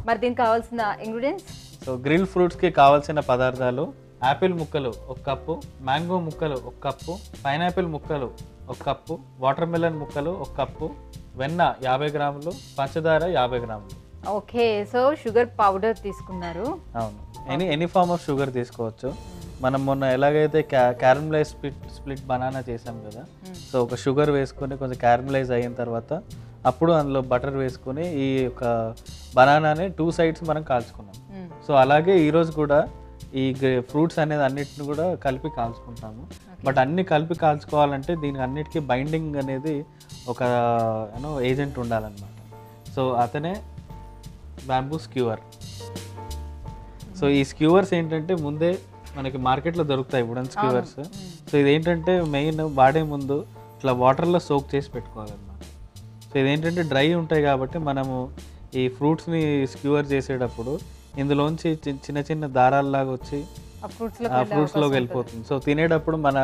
మరి దీనికి కావాల్సిన ఇంగ్రీడియంట్స్ సో గ్రిల్ ఫ్రూట్స్కి కావాల్సిన పదార్థాలు యాపిల్ ముక్కలు ఒక కప్పు మ్యాంగో ముక్కలు ఒక కప్పు పైనాపిల్ ముక్కలు ఒక కప్పు వాటర్ మెలన్ ముక్కలు ఒక కప్పు వెన్న యాభై గ్రాములు పంచదార యాభై గ్రాములు ఓకే సో షుగర్ పౌడర్ తీసుకున్నారు అవును any any form of sugar తీసుకోవచ్చు మనం మొన్న ఎలాగైతే క్యా క్యారమలైజ్ స్ప్లిట్ స్ప్లిట్ బనానా చేసాం కదా సో ఒక షుగర్ వేసుకొని కొంచెం క్యారమలైజ్ అయిన తర్వాత అప్పుడు అందులో బటర్ వేసుకొని ఈ యొక్క బనానాని టూ సైడ్స్ మనం కాల్చుకున్నాం మ్మ్. సో అలాగే ఈరోజు కూడా ఈ ఫ్రూట్స్ అనేది అన్నిటిని కూడా కలిపి కాల్చుకుంటాము బట్ అన్ని కలిపి కాల్చుకోవాలంటే దీనికి అన్నిటికీ బైండింగ్ అనేది ఒక యూనో ఏజెంట్ ఉండాలన్నమాట సో అతనే బ్యాంబూ స్క్యూవర్ సో ఈ స్క్యూవర్స్ ఏంటంటే ముందే మనకి మార్కెట్లో దొరుకుతాయి వుడన్ స్క్యూవర్స్ సో ఇదేంటంటే మెయిన్ వాడే ముందు ఇట్లా వాటర్లో సోక్ చేసి పెట్టుకోవాలన్నమాట సో ఇదేంటంటే డ్రై ఉంటాయి కాబట్టి మనము ఈ ఫ్రూట్స్ని స్క్యూవర్ చేసేటప్పుడు ఇందులోంచి చి- చిన్న చిన్న దారాల్లాగా వచ్చి ఆ ఫ్రూట్స్లో ఆ ఫ్రూట్స్లోకి వెళ్ళిపోతుంది సో తినేటప్పుడు మన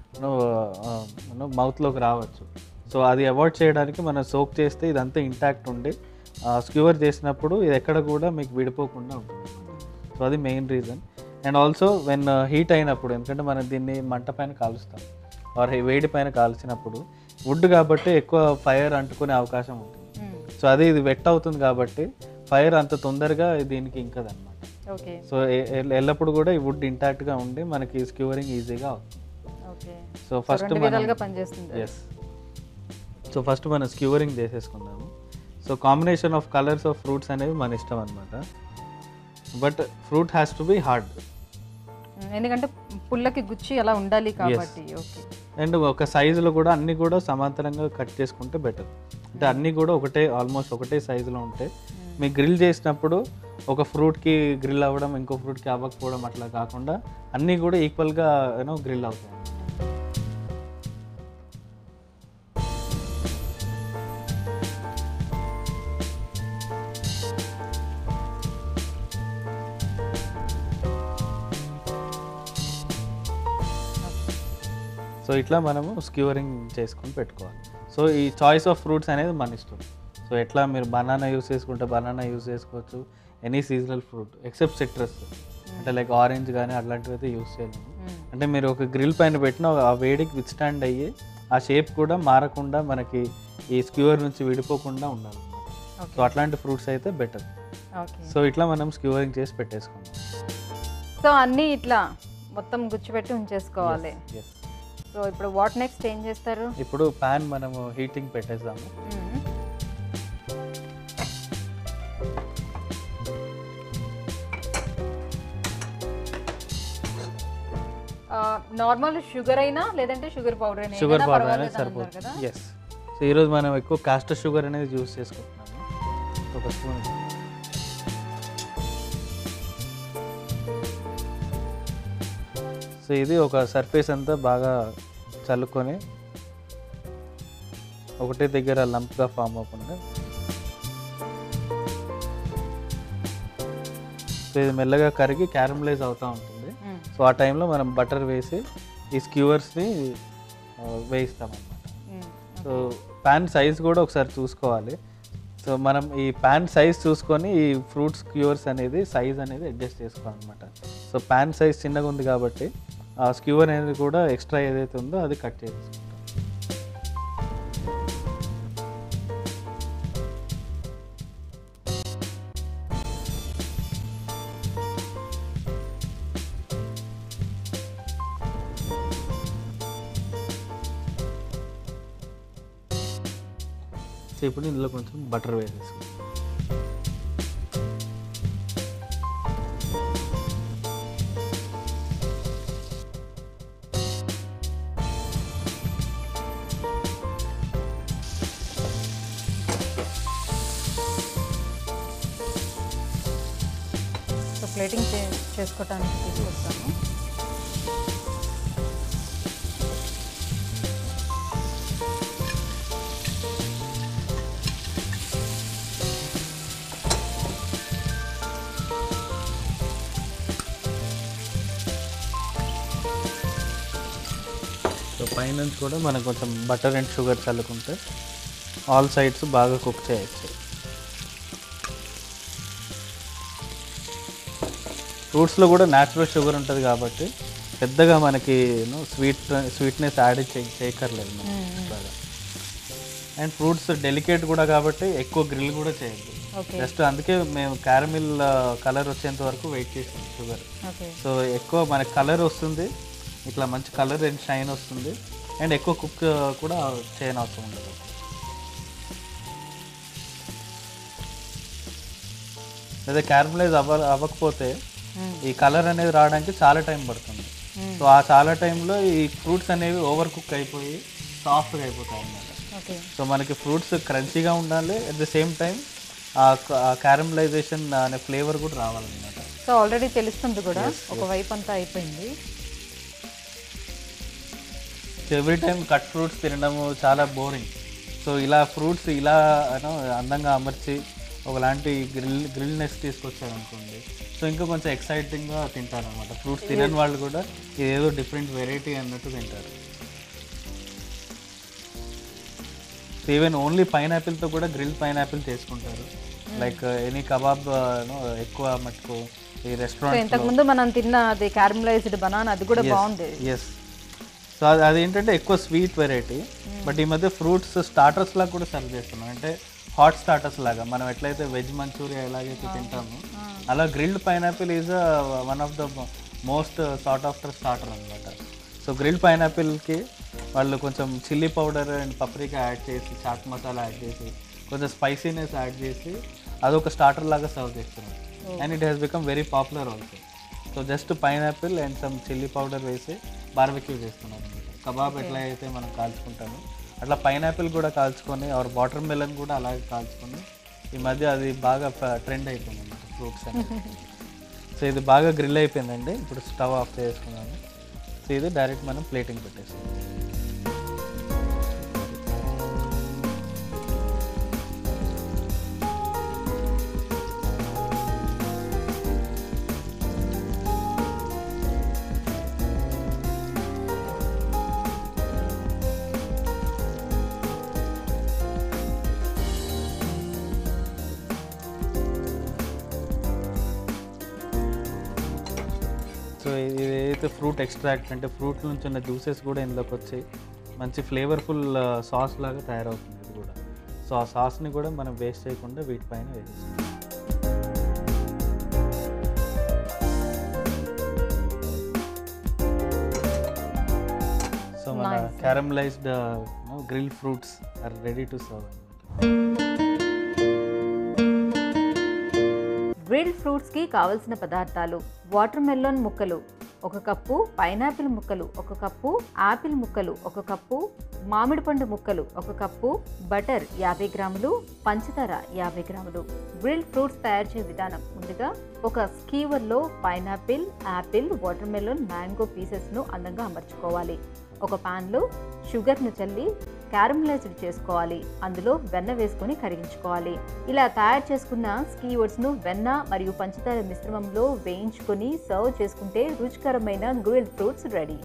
మౌత్లోకి రావచ్చు సో అది అవాయిడ్ చేయడానికి మనం సోక్ చేస్తే ఇదంతా ఇంటాక్ట్ ఉండి స్క్యూవర్ చేసినప్పుడు ఇది ఎక్కడ కూడా మీకు విడిపోకుండా ఉంటుంది సో అది main reason and also when heat అయినప్పుడు ఎందుకంటే మనం దీన్ని మంట పైన కాలుస్తాం ఆర్ వేడి పైన కాల్చినప్పుడు వుడ్ కాబట్టి ఎక్కువ ఫైర్ అంటుకునే అవకాశం ఉంటుంది సో అది ఇది వెట్ అవుతుంది కాబట్టి ఫైర్ అంత తొందరగా దీనికి ఇంకదన్నమాట ఓకే సో ఎ- ఎ- ఎల్లప్పుడు కూడా ఈ వుడ్ ఇంటాక్ట్గా ఉండి మనకి స్క్యూరింగ్ ఈజీగా అవుతుంది ఓకే సో ఫస్ట్ రెండు మనం విధాలుగా పనిచేస్తుంది ఎస్ సో ఫస్ట్ మనం స్క్యూరింగ్ చేసేసుకుందాము so combination of colours of fruits అనేవి మన ఇష్టం అనమాట but fruit has to be hard hmm. ఎందుకంటే పుల్లకి గుచ్చి అలా ఉండాలి కాబట్టి ఓకే అండ్ ఒక సైజులో కూడా అన్ని కూడా సమాంతరంగా కట్ చేసుకుంటే బెటర్ అంటే అన్నీ కూడా ఒకటే ఆల్మోస్ట్ ఒకటే సైజులో ఉంటాయి మీకు గ్రిల్ చేసినప్పుడు ఒక ఫ్రూట్కి గ్రిల్ అవ్వడం ఇంకో ఫ్రూట్కి అవ్వకపోవడం అట్లా కాకుండా అన్నీ కూడా ఈక్వల్గా యూనో గ్రిల్ అవుతాయి సో ఇట్లా మనము స్క్యూరింగ్ చేసుకొని పెట్టుకోవాలి సో ఈ చాయిస్ ఆఫ్ ఫ్రూట్స్ అనేది మన ఇష్టం సో ఎట్లా మీరు బనానా యూస్ చేసుకుంటే బనానా యూస్ చేసుకోవచ్చు any seasonal fruit except citrus అంటే లైక్ ఆరెంజ్ కానీ అట్లాంటివి అయితే యూస్ చేయలేము మ్మ్. అంటే మీరు ఒక గ్రిల్ పైన పెట్టిన ఆ వేడికి విత్స్టాండ్ అయ్యి ఆ షేప్ కూడా మారకుండా మనకి ఈ స్క్యూవర్ నుంచి విడిపోకుండా ఉండాలి సో అట్లాంటి ఫ్రూట్స్ అయితే బెటర్ ఓకే సో ఇట్లా మనం స్క్యూవరింగ్ చేసి పెట్టేసుకుందాం సో అన్నీ ఇట్లా మొత్తం గుచ్చిపెట్టి ఉంచేసుకోవాలి ఎస్ సో ఇప్పుడు వాట్ నెక్స్ట్ ఏం చేస్తారు ఇప్పుడు ప్యాన్ మనము హీటింగ్ పెట్టేద్దాము మ్మ్. నార్మల్ షుగర్ అయినా లేదంటే షుగర్ పౌడర్ అయినా షుగర్ ఏదైనా పౌడర్ పర్వాలేదు అనేది అని అన్నారు సరిపోతుంది కదా ఎస్ సో ఈరోజు మనం ఎక్కువ కాస్టర్ షుగర్ అనేది యూస్ చేసుకుంటున్నాము ఒక స్పూన్ సో ఇది ఒక సర్ఫేస్ అంతా బాగా చల్లుకొని ఒకటే దగ్గర లంప్గా ఫామ్ అవ్వకుండా సో ఇది మెల్లగా కరిగి క్యారమలైజ్ అవుతూ ఉంటుంది మ్మ్. సో ఆ టైంలో మనం బటర్ వేసి ఈ స్క్యూవర్స్ని వేయిస్తాం అన్నమాట మ్మ్. సో ప్యాన్ సైజ్ కూడా ఒకసారి చూసుకోవాలి సో మనం ఈ ప్యాన్ సైజ్ చూసుకొని ఈ ఫ్రూట్స్ స్క్యూవర్స్ అనేది సైజ్ అనేది అడ్జస్ట్ చేసుకోవాలన్నమాట సో ప్యాన్ సైజ్ చిన్నగా ఉంది కాబట్టి ఆ స్క్యూవర్ అనేది కూడా ఎక్స్ట్రా ఏదైతే ఉందో అది కట్ చేసుకుంటాం సో ఇప్పుడు ఇందులో కొంచెం బటర్ వేసేసుకుంటాం సో ప్లేటింగ్ చే చేసుకోవటానికి తీసుకొస్తాను సో పైనుంచి కూడా మనం కొంచెం బటర్ అండ్ షుగర్ చల్లుకుంటే ఆల్ సైడ్స్ బాగా కుక్ చేయొచ్చు ఫ్రూట్స్లో కూడా న్యాచురల్ షుగర్ ఉంటుంది కాబట్టి పెద్దగా మనకి స్వీట్ స్వీట్నెస్ యాడ్ చే- చేయక్కర్లేదు మనం బాగా అండ్ ఫ్రూట్స్ డెలికేట్ కూడా కాబట్టి ఎక్కువ గ్రిల్ కూడా చేయొద్దు ఓకే జస్ట్ అందుకే మేము క్యారమిల్ కలర్ వచ్చేంత వరకు వెయిట్ చేసాం షుగర్ ఓకే సో ఎక్కువ మనకి కలర్ వస్తుంది ఇట్లా మంచి కలర్ అండ్ షైన్ వస్తుంది అండ్ ఎక్కువ కుక్ కూడా చేయని అవసరం ఉండదు లేదా క్యారమలైజ్ అవ్వ అవ్వకపోతే ఈ కలర్ అనేది రావడానికి చాలా టైం పడుతుంది సో ఆ చాలా టైంలో ఈ ఫ్రూట్స్ అనేవి ఓవర్ కుక్ అయిపోయి సాఫ్ట్గా అయిపోతాయి అన్నమాట ఓకే సో మనకి ఫ్రూట్స్ క్రంచీగా ఉండాలి అట్ ద సేమ్ టైం ఆ క్యారమలైజేషన్ అనే ఫ్లేవర్ కూడా రావాలన్నమాట సో ఆల్రెడీ తెలుస్తుంది కూడా ఒక వైపు అంతా అయిపోయింది so every time cut fruits తినడము చాలా బోరింగ్ సో ఇలా ఫ్రూట్స్ ఇలా యూనో అందంగా అమర్చి ఒకలాంటి గ్రిల్ గ్రిల్నెస్ తీసుకొచ్చారు అనుకోండి సో ఇంకా కొంచెం ఎక్సైటింగ్గా తింటారు అనమాట ఫ్రూట్స్ తినని వాళ్ళు కూడా ఇదేదో డిఫరెంట్ వెరైటీ అన్నట్టు తింటారు ఈవెన్ ఓన్లీ పైనాపిల్తో కూడా గ్రిల్ పైనాపిల్ చేసుకుంటారు లైక్ ఎనీ కబాబ్ ఎక్కువ మటుకు ఈ సో రెస్టారెంట్ ఇంతకు ముందు మనం తిన్న అది క్యారమలైజ్డ్ బనానా అది కూడా బాగుంది ఎస్ సో అది అదేంటంటే ఎక్కువ స్వీట్ వెరైటీ బట్ ఈ మధ్య ఫ్రూట్స్ స్టార్టర్స్ లాగా కూడా సర్వ్ చేస్తున్నాం అంటే హాట్ స్టార్టర్స్ లాగా మనం ఎట్లయితే వెజ్ మంచూరియా ఎలాగైతే తింటామో అలా grilled pineapple is one of the most sought after starter అనమాట సో గ్రిల్డ్ పైనాపిల్కి వాళ్ళు కొంచెం chilli powder and paprika add చేసి చాట్ మసాలా యాడ్ చేసి కొంచెం స్పైసీనెస్ యాడ్ చేసి అదొక స్టార్టర్ లాగా సర్వ్ చేస్తున్నారు and it has become very popular also so just pineapple and some chilli powder వేసి బార్బెక్యూ చేస్తున్నాం అనమాట కబాబ్ ఎట్లా అయితే మనం కాల్చుకుంటామో అట్లా పైనాపిల్ కూడా కాల్చుకొని ఆర్ వాటర్ మెలన్ కూడా అలాగే కాల్చుకొని ఈ మధ్య అది బాగా ట్రెండ్ అయిపోయింది అనమాట ఫ్రూట్స్ అనేది సో ఇది బాగా గ్రిల్ అయిపోయిందండి ఇప్పుడు స్టవ్ ఆఫ్ చేసుకున్నాను సో ఇది డైరెక్ట్ మనం ప్లేటింగ్ పెట్టేస్తాం సో ఇది ఏదైతే ఫ్రూట్ ఎక్స్ట్రాక్ట్ అంటే ఫ్రూట్ నుంచి ఉన్న జ్యూసెస్ కూడా ఇందులోకి వచ్చి మంచి ఫ్లేవర్ఫుల్ సాస్ లాగా తయారవుతుంది ఇది కూడా సో ఆ సాస్ని కూడా మనం వేస్ట్ చేయకుండా వీటిపైన వేసేస్తాం సో మన caramelised grill fruits are ready to serve grilled ఫ్రూట్స్కి కావలసిన పదార్థాలు వాటర్ మెలోన్ ముక్కలు ఒక కప్పు పైనాపిల్ ముక్కలు ఒక కప్పు ఆపిల్ ముక్కలు ఒక కప్పు మామిడి పండు ముక్కలు ఒక కప్పు బటర్ యాభై గ్రాములు పంచదార యాభై గ్రాములు గ్రిల్డ్ ఫ్రూట్స్ తయారు చేసే విధానం ముందుగా ఒక స్కీవర్లో pineapple apple watermelon mango పీసెస్ను అందంగా అమర్చుకోవాలి ఒక పాన్లో షుగర్ను చల్లి క్యారమలైజ్డ్ చేసుకోవాలి అందులో వెన్న వేసుకొని కరిగించుకోవాలి ఇలా తయారు చేసుకున్న స్కీవర్డ్స్ను వెన్న మరియు పంచదార మిశ్రమంలో వేయించుకొని సర్వ్ చేసుకుంటే రుచికరమైన గ్రిల్డ్ ఫ్రూట్స్ రెడీ